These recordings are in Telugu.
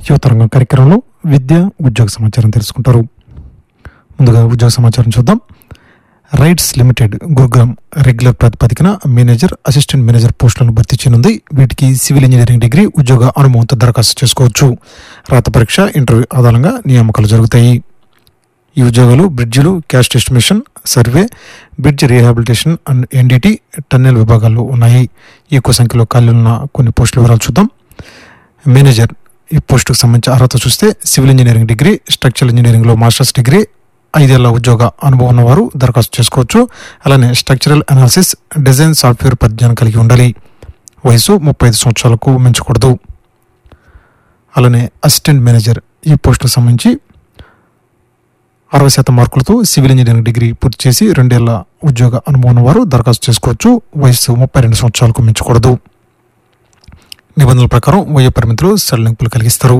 యువతరంగం కార్యక్రమంలో విద్య ఉద్యోగ సమాచారం తెలుసుకుంటారు ముందుగా ఉద్యోగ సమాచారం చూద్దాం రైట్స్ లిమిటెడ్ గురుగ్రామ్ రెగ్యులర్ ప్రాతిపదికన మేనేజర్ అసిస్టెంట్ మేనేజర్ పోస్టులను భర్తీ చేయనుంది వీటికి సివిల్ ఇంజనీరింగ్ డిగ్రీ ఉద్యోగ అనుభవంతో దరఖాస్తు చేసుకోవచ్చు రాత పరీక్ష ఇంటర్వ్యూ ఆధారంగా నియామకాలు జరుగుతాయి ఈ ఉద్యోగాలు బ్రిడ్జిలు cost estimation survey bridge rehabilitation and NDT tunnel విభాగాల్లో ఉన్నాయి ఎక్కువ సంఖ్యలో ఖాళీలు ఉన్న కొన్ని పోస్టుల వివరాలు చూద్దాం మేనేజర్ ఈ పోస్టుకు సంబంధించి అర్హత చూస్తే సివిల్ ఇంజనీరింగ్ డిగ్రీ స్ట్రక్చరల్ ఇంజనీరింగ్లో మాస్టర్స్ డిగ్రీ ఐదేళ్ల ఉద్యోగ అనుభవం ఉన్నవారు దరఖాస్తు చేసుకోవచ్చు అలానే స్ట్రక్చరల్ అనాలిసిస్ డిజైన్ సాఫ్ట్వేర్ పరిజ్ఞానం కలిగి ఉండాలి వయసు ముప్పై ఐదు సంవత్సరాలకు మించకూడదు అలానే అసిస్టెంట్ మేనేజర్ ఈ పోస్టుకు సంబంధించి అరవై శాతం మార్కులతో సివిల్ ఇంజనీరింగ్ డిగ్రీ పూర్తి చేసి రెండేళ్ల ఉద్యోగ అనుభవం ఉన్నవారు దరఖాస్తు చేసుకోవచ్చు వయసు ముప్పై రెండు సంవత్సరాలకు మించకూడదు నిబంధనల ప్రకారం వయో పరిమితులు సడలింపులు కలిగిస్తారు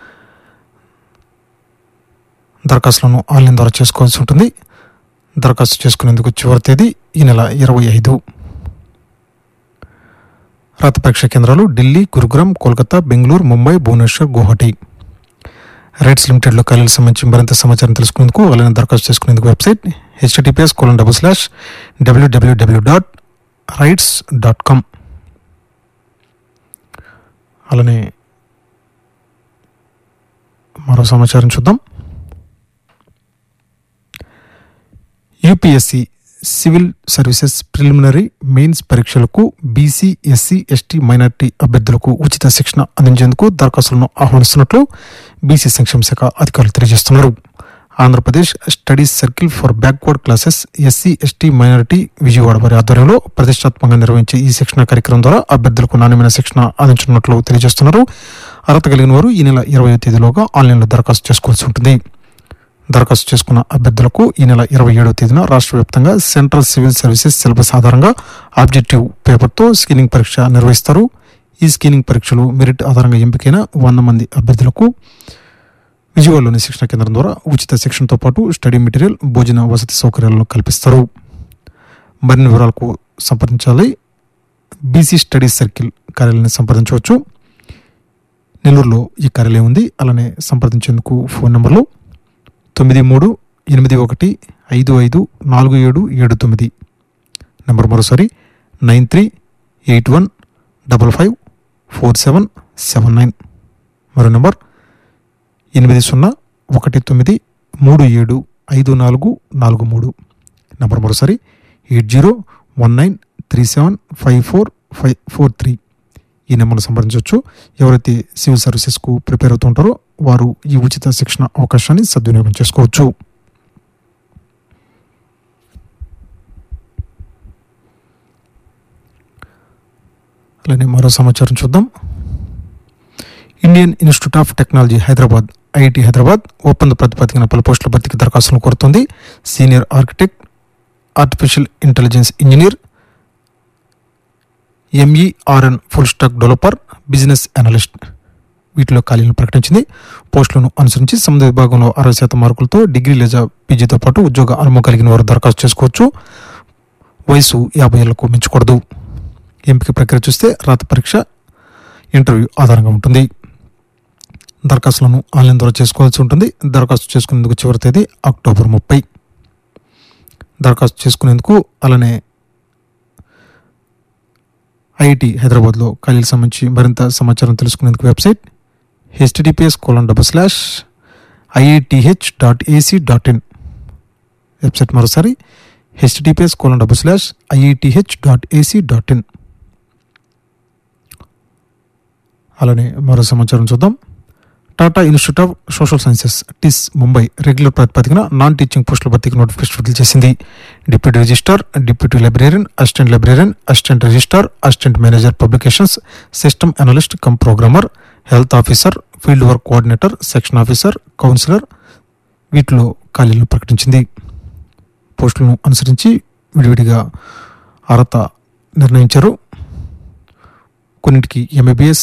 దరఖాస్తులను ఆన్లైన్ ద్వారా చేసుకోవాల్సి ఉంటుంది దరఖాస్తు చేసుకునేందుకు చివరి తేదీ ఈ నెల ఇరవై ఐదు రాత పరీక్ష కేంద్రాలు ఢిల్లీ గురుగ్రామ్ కోల్కతా బెంగళూరు ముంబై భువనేశ్వర్ గువాహటి రైట్స్ లిమిటెడ్లో ఖాళీలకు సంబంధించి మరింత సమాచారం తెలుసుకునేందుకు ఆన్లైన్ దరఖాస్తు చేసుకునేందుకు website HTTPS colon double slash WWW dot RITES dot com అలానే మరో సమాచారం చూద్దాం UPSC civil services preliminary mains పరీక్షలకు బీసీ ఎస్సీ ఎస్టీ మైనార్టీ అభ్యర్థులకు ఉచిత శిక్షణ అందించేందుకు దరఖాస్తులను ఆహ్వానిస్తున్నట్లు బీసీ సంక్షేమ శాఖ అధికారులు తెలియజేస్తున్నారు Andhra Pradesh studies circle for backward classes SC ST minority Vijayawada వారి ఆధ్వర్యంలో ప్రతిష్టాత్మకంగా నిర్వహించే ఈ శిక్షణ కార్యక్రమం ద్వారా అభ్యర్థులకు నాణ్యమైన శిక్షణ అందించనున్నట్లు తెలియజేస్తున్నారు అర్హత కలిగిన వారు ఈ నెల ఇరవై తేదీలోగా ఆన్లైన్లో దరఖాస్తు చేసుకోవాల్సి ఉంటుంది దరఖాస్తు చేసుకున్న అభ్యర్థులకు ఈ నెల ఇరవై ఏడవ తేదీన రాష్ట్ర వ్యాప్తంగా సెంట్రల్ సివిల్ సర్వీసెస్ సిలబస్ ఆధారంగా ఆబ్జెక్టివ్ పేపర్తో స్క్రీనింగ్ పరీక్ష నిర్వహిస్తారు ఈ స్క్రీనింగ్ పరీక్షలు మెరిట్ ఆధారంగా ఎంపికైన వంద మంది అభ్యర్థులకు విజయవాడలోని శిక్షణ కేంద్రం ద్వారా ఉచిత శిక్షణతో పాటు స్టడీ మెటీరియల్ భోజన వసతి సౌకర్యాలను కల్పిస్తారు మరిన్ని వివరాలకు సంప్రదించాలి బీసీ స్టడీస్ సర్కిల్ కార్యాలయాన్ని సంప్రదించవచ్చు నెల్లూరులో ఈ కార్యాలయం ఉంది అలానే సంప్రదించేందుకు ఫోన్ నంబర్లు తొమ్మిది మూడు ఎనిమిది ఒకటి ఐదు ఐదు నాలుగు ఏడు ఏడు తొమ్మిది నెంబర్ మరోసారి nine three eight one double five four seven seven nine మరో నెంబర్ ఎనిమిది సున్నా ఒకటి తొమ్మిది మూడు ఏడు ఐదు నాలుగు నాలుగు మూడు నెంబర్ మరోసారి eight zero one nine three seven five four five four three ఈ నెంబర్ను సంప్రదించవచ్చు ఎవరైతే సివిల్ సర్వీసెస్కు ప్రిపేర్ అవుతుంటారో వారు ఈ ఉచిత శిక్షణ అవకాశాన్ని సద్వినియోగం చేసుకోవచ్చు అలానే మరో సమాచారం చూద్దాం Indian institute of technology Hyderabad IIT Hyderabad ఒప్పంద ప్రతిపాదికన పలు పోస్టుల భర్తీకి దరఖాస్తులను కోరుతుంది senior architect artificial intelligence engineer MERN full stack developer business analyst వీటిలో ఖాళీలను ప్రకటించింది పోస్టులను అనుసరించి సంబంధ విభాగంలో అరవై శాతం మార్కులతో డిగ్రీ లేదా పీజీతో పాటు ఉద్యోగ అనుభవం కలిగిన వారు దరఖాస్తు చేసుకోవచ్చు వయసు యాభై ఏళ్లకు మించకూడదు ఎంపిక ప్రక్రియ చూస్తే రాత పరీక్ష ఇంటర్వ్యూ ఆధారంగా ఉంటుంది దరఖాస్తులను ఆన్లైన్ ద్వారా చేసుకోవాల్సి ఉంటుంది దరఖాస్తు చేసుకునేందుకు చివరి తేదీ అక్టోబర్ ముప్పై దరఖాస్తు చేసుకునేందుకు అలానే ఐఐటి హైదరాబాద్లో ఖాళీలకు సంబంధించి మరింత సమాచారం తెలుసుకునేందుకు website HTTPS colon double slash IITH dot AC dot in website మరోసారి HTTPS colon double slash IITH dot AC dot in అలానే మరో సమాచారం చూద్దాం Tata institute of social sciences TISS Mumbai regular ప్రాతిపదికన నాన్ టీచింగ్ పోస్టుల భర్తీకి నోటిఫికేషన్ విడుదల చేసింది deputy registrar deputy librarian assistant librarian assistant registrar assistant manager publications system analyst cum programmer health officer field work coordinator section officer counsellor వీటిలో ఖాళీలను ప్రకటించింది పోస్టులను అనుసరించి విడివిడిగా అర్హత నిర్ణయించారు కొన్నిటికి ఎంబీబీఎస్